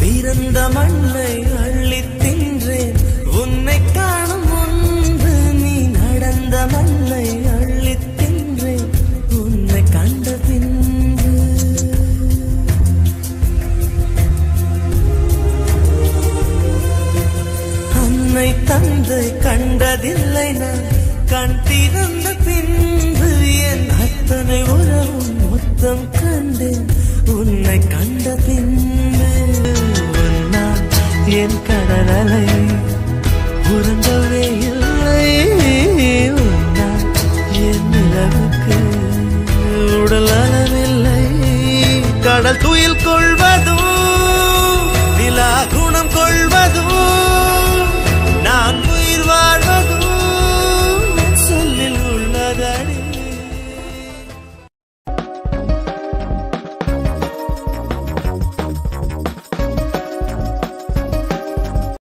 பிறந்த மண்ணை அள்ளித் தின்றேன் உன்னை காணும் முன்பு நீ நடந்த மண்ணை அள்ளித் தின்றேன் உன்னை கண்ட பின்பு அன்னை தந்தை கண்டதில்லை நான் கண் திறந்த பின்பு என் அத்தனை உறவும் மொத்தம் கண்டேன் உன்னை கண்ட பின்பு உன்னால் என் கடலலை உறங்கவே இல்லை உன்னால் என் நிலவுக்கு உடல் அளவில்லை கடல் துயில் கொள்வ